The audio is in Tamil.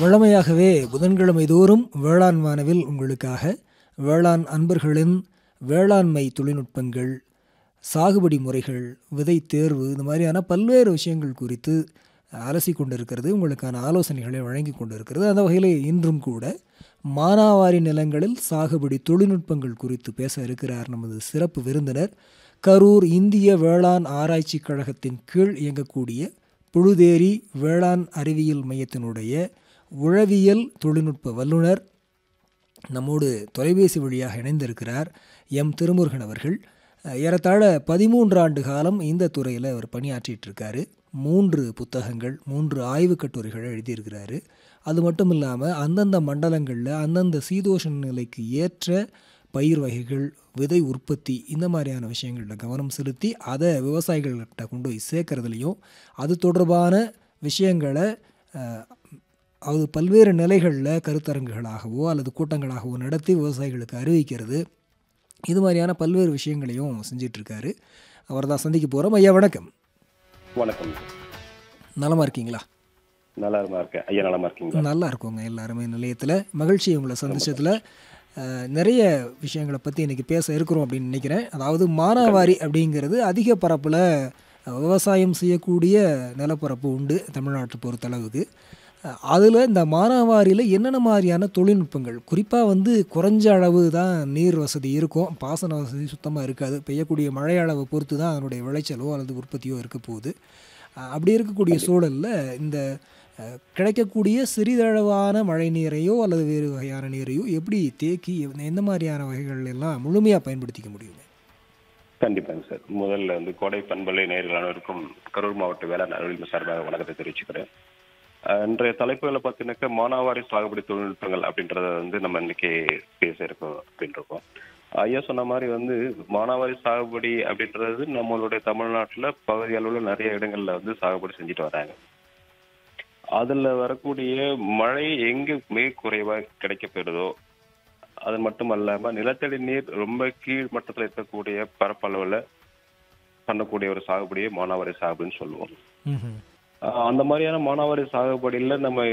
வழமையாகவே புதன்கிழமை தோறும் வேளாண் வானவில் உங்களுக்காக வேளாண் அன்பர்களின் வேளாண்மை தொழில்நுட்பங்கள் சாகுபடி முறைகள் விதை தேர்வு இந்த மாதிரியான பல்வேறு விஷயங்கள் குறித்து அலசி கொண்டிருக்கிறது உங்களுக்கான ஆலோசனைகளை வழங்கி கொண்டிருக்கிறது அந்த வகையில் இன்றும் கூட மானாவாரி நிலங்களில் சாகுபடி தொழில்நுட்பங்கள் குறித்து பேச இருக்கிறார் நமது சிறப்பு விருந்தினர் கரூர் இந்திய வேளாண் ஆராய்ச்சி கழகத்தின் கீழ் இயங்கக்கூடிய புழுதேரி வேளாண் அறிவியல் மையத்தினுடைய உழவியல் தொழில்நுட்ப வல்லுனர் நம்மோடு தொலைபேசி வழியாக இணைந்திருக்கிறார் எம் திருமுருகன் அவர்கள் அஹ், ஏறத்தாழ பதிமூன்று ஆண்டு காலம் இந்த துறையில் அவர் பணியாற்றிட்டு இருக்காரு மூன்று புத்தகங்கள் மூன்று ஆய்வுக் கட்டுரைகளை எழுதியிருக்கிறாரு அது மட்டும் இல்லாமல் அந்தந்த மண்டலங்களில் அந்தந்த சீதோஷண நிலைக்கு ஏற்ற பயிர் வகைகள் விதை உற்பத்தி இந்த மாதிரியான விஷயங்களில் கவனம் செலுத்தி அதை விவசாயிகள்கிட்ட கொண்டு போய் சேர்க்கறதுலையும் அது தொடர்பான விஷயங்களை அஹ், அது பல்வேறு நிலைகளில் கருத்தரங்குகளாகவோ அல்லது கூட்டங்களாகவோ நடத்தி விவசாயிகளுக்கு அறிவிக்கிறது இது மாதிரியான பல்வேறு விஷயங்களையும் செஞ்சிட்ருக்காரு அவர் தான் சந்திக்க போகிறோம் ஐயா வணக்கம் வணக்கம் நலமாக இருக்கீங்களா நல்லா இருக்கேன் ஐயா நலமா இருக்கீங்களா நல்லா இருக்கோங்க எல்லாருமே நிலையத்தில் மகிழ்ச்சி உங்களை சந்திச்சதில் அஹ், நிறைய விஷயங்களை பற்றி இன்றைக்கி பேச இருக்கிறோம் அப்படின்னு நினைக்கிறேன் அதாவது மானாவாரி அப்படிங்கிறது அதிக பரப்பில் விவசாயம் செய்யக்கூடிய நிலப்பரப்பு உண்டு தமிழ்நாட்டை பொறுத்தளவுக்கு அதில் இந்த மானாவாரியில் என்னென்ன மாதிரியான தொழில்நுட்பங்கள் குறிப்பாக வந்து குறைஞ்ச அளவு தான் நீர் வசதி இருக்கும் பாசன வசதி சுத்தமாக இருக்காது பெய்யக்கூடிய மழை அளவை பொறுத்து தான் அதனுடைய விளைச்சலோ அல்லது உற்பத்தியோ இருக்க போகுது அஹ் அப்படி இருக்கக்கூடிய சூழலில் இந்த அஹ், கிடைக்கக்கூடிய சிறிதளவான மழை நீரையோ அல்லது வேறு வகையான நீரையோ எப்படி தேக்கி எந்த- எந்த மாதிரியான வகைகள் எல்லாம் முழுமையாக பயன்படுத்திக்க முடியுங்க கண்டிப்பாங்க சார் முதல்ல வந்து கோடை பண்பலை நேர்கள் அனைவருக்கும் கரூர் மாவட்ட வேளாண் அறிவியல் சார்பாக வணக்கத்தை தெரிவிச்சுக்கிறேன் அஹ், இன்றைய தலைப்புகளை பார்த்தீங்கன்னாக்கா மானாவாரி சாகுபடி தொழில்நுட்பங்கள் அப்படின்றத வந்து நம்ம இன்னைக்கு பேச இருக்கோம் அப்படின்னு இருக்கோம் ஐயா சொன்ன மாதிரி வந்து மானாவாரி சாகுபடி அப்படின்றது நம்மளுடைய தமிழ்நாட்டுல பகுதி அளவில் நிறைய இடங்கள்ல வந்து சாகுபடி செஞ்சுட்டு வராங்க அதுல வரக்கூடிய மழை எங்க மிக குறைவா கிடைக்கப்பெறுதோ அது மட்டும் அல்லாம நிலத்தடி நீர் ரொம்ப கீழ் மட்டத்துல இருக்கக்கூடிய பரப்பளவுல பண்ணக்கூடிய ஒரு சாகுபடியை மானாவாரி சாகுபடின்னு சொல்லுவோம் ம்ஹும். ஆஹ் அந்த மாதிரியான மானாவாரி சாகுபடியில நம்ம